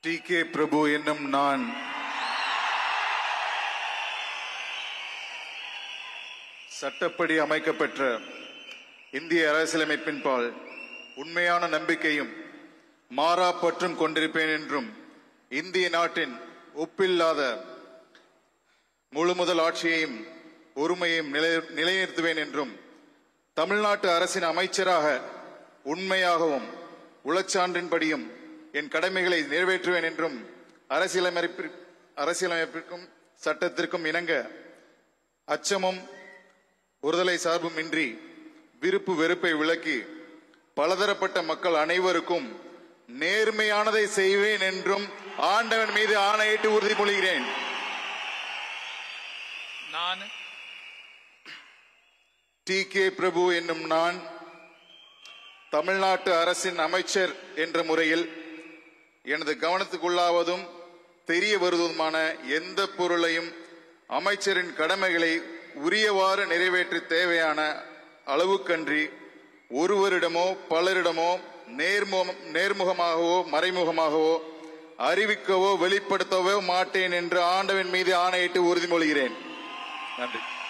D K பிரபு என்னும் நான் சட்டப்படி அமைக்கப்பெற்ற இந்திய அரசியலமைப்பின்பால் உண்மையான நம்பிக்கையும் மாறா பற்றும் கொண்டிருப்பேன் என்றும் இந்திய நாட்டின் ஒப்பில்லாத முழுமுதல் ஆட்சியையும் ஒருமையையும் நிலை- நிலைநிறுத்துவேன் என்றும் தமிழ்நாட்டு அரசின் அமைச்சராக உண்மையாகவும் உளச்சான்றின்படியும் என் கடமைகளை நிறைவேற்றுவேன் என்றும் அரசியலமைப்பு அரசியலமைப்பிற்கும் சட்டத்திற்கும் இணங்க அச்சமும் ஒருதலை சார்பும் இன்றி விருப்பு வெறுப்பை விலக்கி பலதரப்பட்ட மக்கள் அனைவருக்கும் நேர்மையானதை செய்வேன் என்றும் ஆண்டவன் மீது ஆணையிட்டு உறுதிமொழிகிறேன் நான் டி கே பிரபு என்னும் நான் தமிழ்நாட்டு அரசின் அமைச்சர் என்ற முறையில் எனது கவனத்துக்குள்ளாவதும் தெரிய வருவதுமான எந்த பொருளையும் அமைச்சரின் கடமைகளை உரியவாறு நிறைவேற்ற தேவையான அளவுக்கன்றி ஒருவரிடமோ பலரிடமோ நேர்முகம் நேர்முகமாகவோ மறைமுகமாகவோ அறிவிக்கவோ வெளிப்படுத்தவோ மாட்டேன் என்று ஆண்டவன் மீது ஆணையிட்டு உறுதிமொழிகிறேன் நன்றி